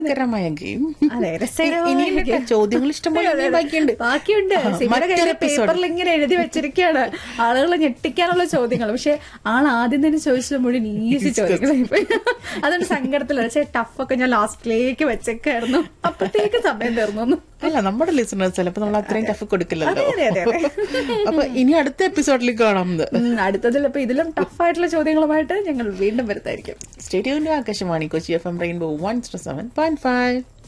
രസകരമായ ഗെയിം അതെ രസകരമായ ഇനിയും game. ചോദ്യങ്ങൾ ഇഷ്ടംപോലെ അതെ, അതെ. ബാക്കിയുണ്ട് ബാക്കിയുണ്ട് ആ, സിമിയുടെ മറ്റൊരു കയ്യില് episode. പേപ്പറിൽ ഇങ്ങനെ എഴുതി വെച്ചിരിക്കുകയാണ് ആളുകളെ ഞെട്ടിക്കാനുള്ള ചോദ്യങ്ങൾ പക്ഷെ ആൾ ആദ്യം തന്നെ ചോദിച്ചത് മുഴുവൻ ഈസി ചോദ്യങ്ങളായി പോയി അതുകൊണ്ട് സങ്കടത്തില്ല പക്ഷേ ടഫൊക്കെ ഞാൻ ലാസ്റ്റിലേക്ക് വെച്ചേക്കായിരുന്നു അപ്പത്തേക്ക് സമയം തീർന്നു അല്ല നമ്മുടെ ലിസണേഴ്സ് ചിലപ്പോ നമ്മൾ അത്രയും ടഫ് കൊടുക്കില്ലല്ലോ അതെ, അതെ, അതെ. അപ്പൊ ഇനി അടുത്ത എപ്പിസോഡിൽ കാണാം ഉം, അടുത്തതിൽ ഇപ്പൊ ഇതിലും ടഫായിട്ടുള്ള ചോദ്യങ്ങളുമായിട്ട് ഞങ്ങൾ വീണ്ടും വരുത്തായിരിക്കും സ്റ്റേഡിയോന്റെ Akashvani Kochi F M rainbow one seven point five